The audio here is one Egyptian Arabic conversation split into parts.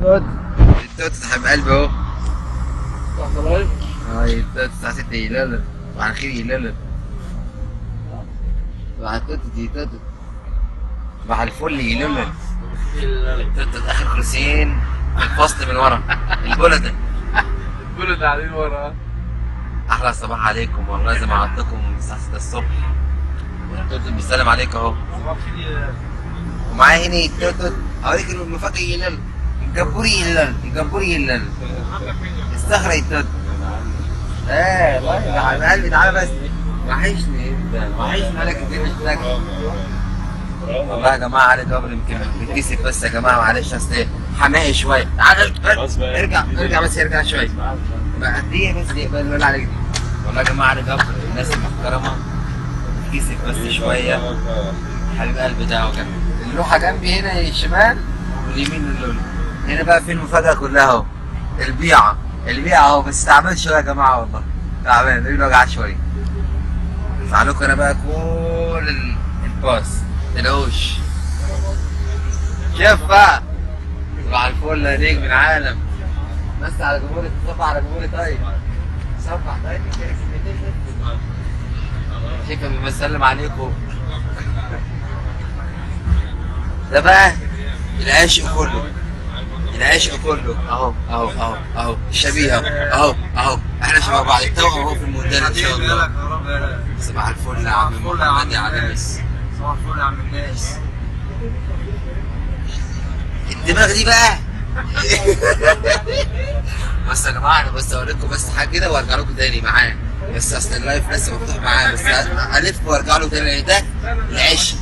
التوت التوت حبيب قلبي اهو واحدة لايف اه التوت الساعة 6 يلالة وعلى خير يلالة مع التوت دي توت مع الفل يلالة التوت اخر كرسيين الفصل من ورا البلدة كل اللي قاعدين ورا احلى صباح عليكم والله زي ما عدتكم الساعة 6 الصبح والتوت بيسلم عليك اهو ومعايا هنا التوت اوريك المفاجأة يلالة الجمبوري يلالة الجمبوري يلالة استخرج التوت ايه والله يا حبيب قلبي تعالى بس وحشني انت وحشني مالك الدنيا محتاج والله يا جماعه علي جبر يمكن بتكسف بس يا جماعه معلش اصل حماقي شويه تعال خلاص بقى. ارجع ارجع بس ارجع شويه بقى دي بس دي بقى اللي عليك دي والله يا جماعه علي جبر الناس المحترمه بتكسف بس شويه حبيب قلبي ده وكان اللوحه جنبي هنا الشمال واليمين اللون هنا بقى في المفاجاه كلها اهو البيعه البيعه اهو بس تعبان شويه يا جماعه والله تعبان رجلي وجعت شويه لكم انا بقى كل ال- الباص تلاقوش شوف بقى صباح الفل يا نجم العالم بس على جمهوري صبح على جمهوري طيب صبح طيب شكرا بسلم عليكم ده بقى العشق كله العشق كله اهو اهو اهو اهو الشبيه اهو اهو احنا شباب بعض التوأم اهو في المونديال ان شاء الله صباح الفل يا عم محمد يا عريس صباح الفل يا عم الناس الدماغ دي بقى بس يا جماعه انا بس اوريكم بس حاجه كده وارجع لكم تاني معاه بس اصل اللايف لسه مفتوح معاه بس الف وارجع له تاني لأن ده العشق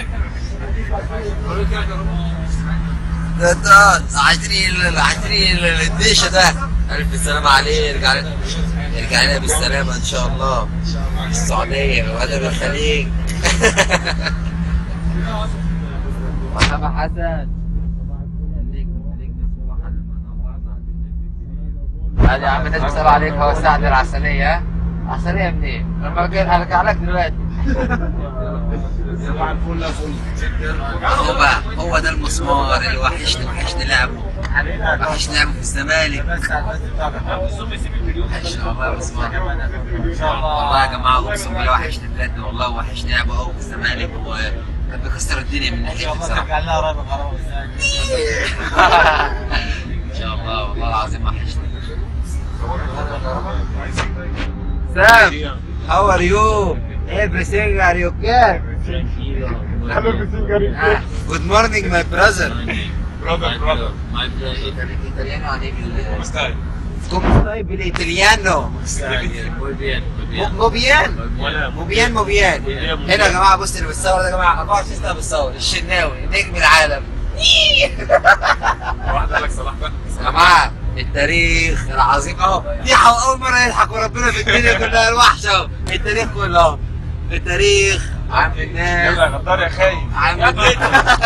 ده ده عايزين عايزين الديشه ده الف سلامه عليه يرجع لنا يرجع لنا بالسلامه ان شاء الله السعوديه وهذا الخليج مرحبا حسن هذه يا عم الناس بتسأل عليك هو سعد العسلية ها؟ عسلية منين؟ لما جاي هرجع لك دلوقتي صباح الفل يا فل هو بقى هو ده المسمار اللي وحشني وحشني لعبه وحشني لعبه في الزمالك وحشني والله يا مسمار والله يا جماعة اقسم بالله وحشني بجد والله وحشني لعبه قوي في الزمالك وكان بيكسر الدنيا من ناحيتي بصراحة ان شاء الله والله العظيم وحشني سام how are you everything are you okay good morning my brother brother brother italiano يعني بال مستعد come stai بالايطاليانو muy bien مو بيان مو بيان مو بيان هنا يا جماعه بص اللي بتصور ده يا جماعه 24 سنه بتصور الشناوي نجم العالم واحد قال لك صلاح بقى يا جماعه التاريخ العظيم اهو يضحك اول مره يضحك وربنا في الدنيا كلها الوحشه اهو التاريخ كله اهو التاريخ عم الناس يلا يا غدار يا خاين عم الناس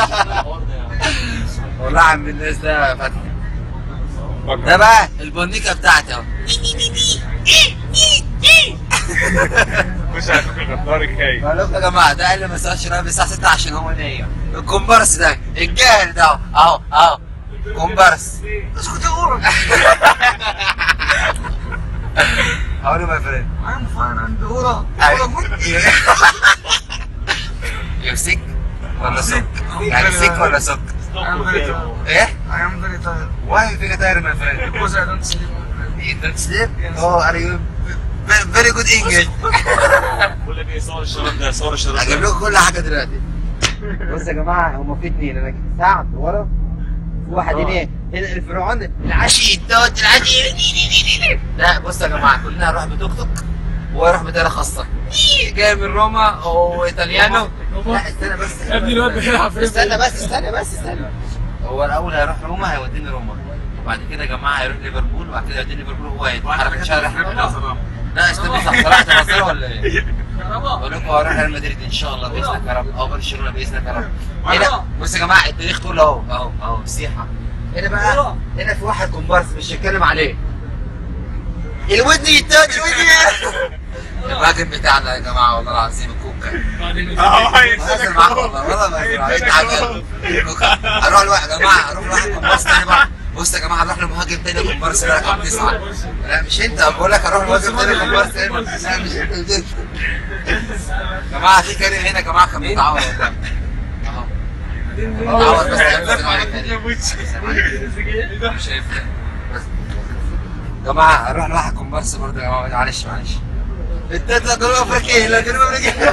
والله عم الناس ده فتحي ده بقى البونيكا بتاعتي اهو مش هشوف الغدار الخاين بقول لكم يا جماعه ده قال لي ما يسالش نايم الساعه 6 عشان هو نايم الكومبارس ده الجاهل ده اهو اهو اهو كومبارس اسكت يا قرن هقول له ماي فريند I'm fine عندي قرة قرة يو سيك ولا سك؟ يعني سيك ولا سك؟ ايه؟ I am very tired Why you think tired my friend? because I don't sleep You don't sleep? Oh, are you very- very good English? بقول لك ايه صور الشراب ده صور الشراب هجيب ده لكم كل حاجه دلوقتي بص يا جماعه هم في اتنين انا جبت سعد ورا في واحد هنا هنا الفرعون العشي الدوت العشي لا بص يا جماعه كلنا هنروح بتوك توك وهروح بطياره خاصه جاي من روما وايطاليانو لا استنى بس يا ابني الواد بيلعب في استنى بس استنى بس استنى هو الاول هيروح روما هيوديني روما وبعد كده يا جماعه هيروح ليفربول وبعد كده يوديني ليفربول هو هيتحرك شارع لا استنى صح صراحه مصير ولا ايه؟ بقول لكم هروح ريال مدريد ان شاء الله باذنك يا رب او برشلونه باذنك يا رب هنا بص يا جماعه التاريخ كله اهو اهو اهو سيحه هنا بقى هنا في واحد كومبارس مش هتكلم عليه الودن التاني الودن الراجل بتاعنا يا جماعه والله العظيم الكوكا بهزر معاك والله والله بهزر معاك. انت عجبني. كوكا. هروح لواحد يا جماعه هروح لواحد كومبارس تاني بقى بص يا جماعه نروح لمهاجم تاني كومبارس رقم تسعه لا مش انت بقول لك هروح لمهاجم تاني كومبارس لا مش انت قلت لي. يا جماعه في كريم هنا يا جماعه كان بيتعور اهو بيتعور بس السلام عليكم. السلام عليكم. مش هيفرق بس. يا جماعه هنروح لواحد كومبارس برضه يا جماعه معلش معلش انت لا جنوب افريقيا لا جنوب افريقيا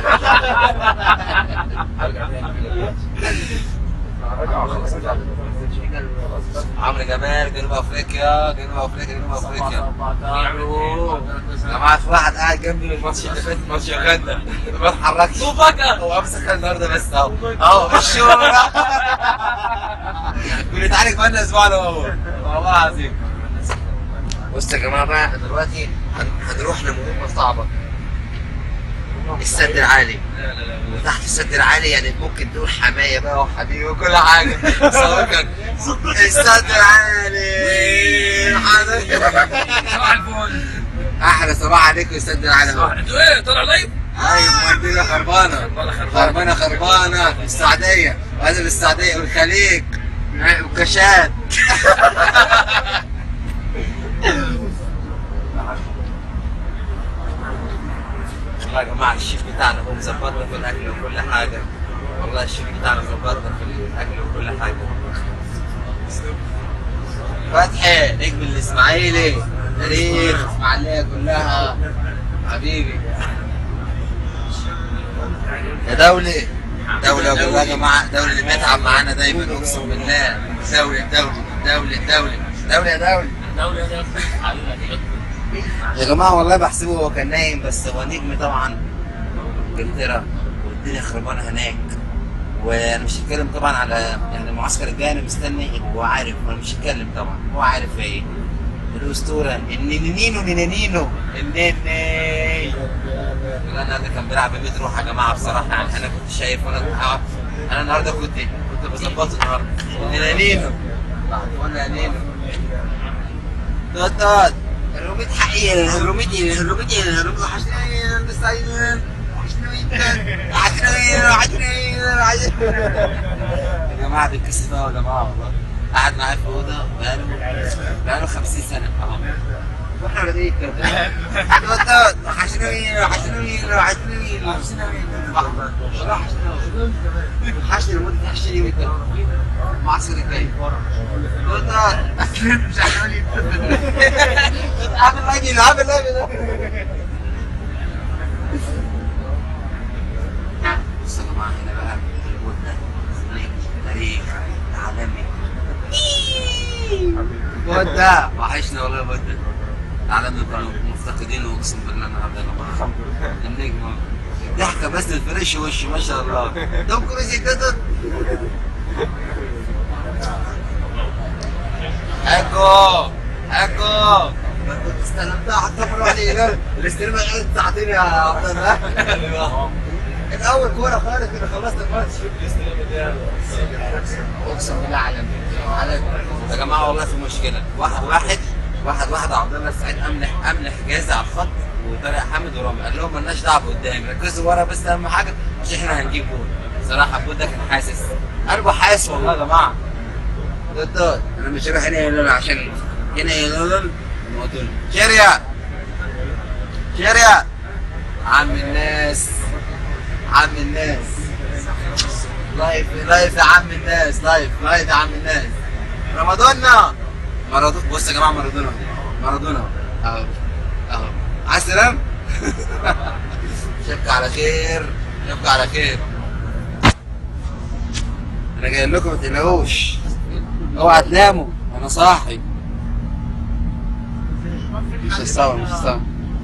عمرو جمال جنوب افريقيا جنوب افريقيا جنوب افريقيا يا جماعه في واحد قاعد جنبي من الماتش اللي فات ماتش اوغندا ما اتحركش مفاجاه هو امسك النهارده بس اهو اهو في الشورى بنتعالج بقالنا اسبوع انا وهو والله العظيم بص يا جماعه بقى احنا دلوقتي هن- هنروح لمهمه صعبه السد العالي وتحت السد العالي يعني ممكن تقول حمايه بقى وحبيبي وكل حاجه صوتك السد العالي صباح الفل احلى صباح عليكم السد العالي اهو انتوا ايه طلع لايف؟ ايوه مدينه خربانه خربانه خربانه في السعوديه وهذا السعوديه والخليج وكشات والله يا جماعه الشيف بتاعنا هو مظبطنا في الاكل وكل حاجه والله الشيف بتاعنا مظبطنا في الاكل وكل حاجه فتحي نجم الاسماعيلي تاريخ اسماعيليه كلها حبيبي يا دولي دولة والله يا جماعة دولة اللي بيتعب معانا دايما اقسم بالله دولة دولة دولة دولة دولة يا دولة يا جماعة والله بحسبه هو كان نايم بس هو نجم طبعا انجلترا والدنيا خربانة هناك وانا مش هتكلم طبعا على يعني المعسكر الجاي انا مستني هو عارف وانا مش هتكلم طبعا هو عارف ايه الاسطوره النينينو نينينو النيني لا النهارده كان بيلعب ب 100 روح يا جماعه بصراحه يعني انا كنت شايف وانا انا النهارده كنت كنت بظبطه النهارده النينينو وانا نينو توت توت الروميت حقيقي الروميت الروميت الروميت وحشني المستعين وحشني جدا وحشني وحشني وحشني يا جماعه بيتكسف قوي يا جماعه والله قاعد معايا في اوضه بقاله بقاله 50 سنه اهو واحنا ولادين كده توت توت وحشني وحشني وحشني وحشني والله وحشني وحشني لمده 20 يوم كده المعسكر الجاي توت توت مش عامل عامل راجل عامل راجل بص يا جماعه هنا بقى البودة نجم تاريخ عالمي بودة وحشنا والله بودة عالمنا كلهم مفتقدينه اقسم بالله النهارده يا جماعه النجم أهو. ضحكه بس الفريش وشه ما شاء الله توم كروز يتقدر اكو اكو ما كنت استلمتها حتى في الوحدة يقول الاستلام قعدت ساعتين يا عبد الله الاول كوره خالص كده خلصت الماتش اقسم بالله عالمي عالمي يا جماعه والله في مشكله واحد واحد واحد واحد عبد الله السعيد املح املح جاهز على الخط وطارق حامد ورامي قال لهم مالناش دعوه قدام ركزوا ورا بس اهم حاجه مش احنا هنجيب جول صراحه بود ده كان حاسس قلبه حاسس والله يا جماعه دكتور انا مش رايح هنا يا عشان هنا يا الموضوع شريا شريا عم الناس عم الناس لايف لايف يا عم الناس لايف لايف يا عم الناس رمضاننا مارادونا بص يا جماعه مارادونا مارادونا اهو اهو عايز سلام شبكة على خير شبكة على خير انا جاي لكم ما تقلقوش اوعى تناموا انا صاحي مش هتصور مش هتصور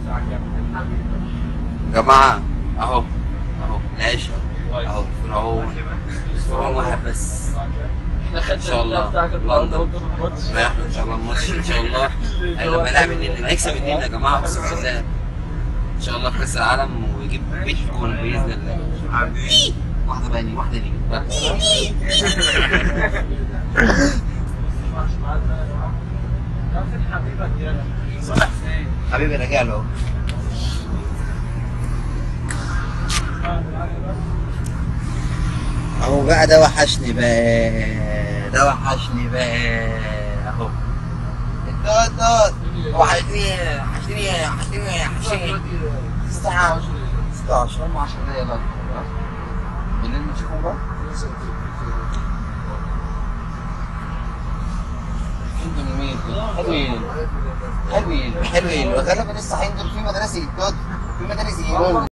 يا جماعه اهو اهو العشاء اهو فرعون فرعون واحد بس ان شاء الله لندن رايح ان شاء الله الماتش ان شاء الله لما نلعب النيل هيكسب النيل يا جماعه اقسم بالله ان شاء الله في كاس العالم ويجيب بيت جون باذن الله واحده بقى واحده لي حبيبي راجع له اهو بقى ده وحشني بقى ده وحشني بقى اهو توت توت وحشتني حشتني حشتني حشتني الساعة 16 هم 10 دقايق بقى بالليل نشوفهم بقى انتوا من مين؟ حلوين حلوين حلوين وغالبا لسه هينزل في مدرسة توت في مدرسة ايران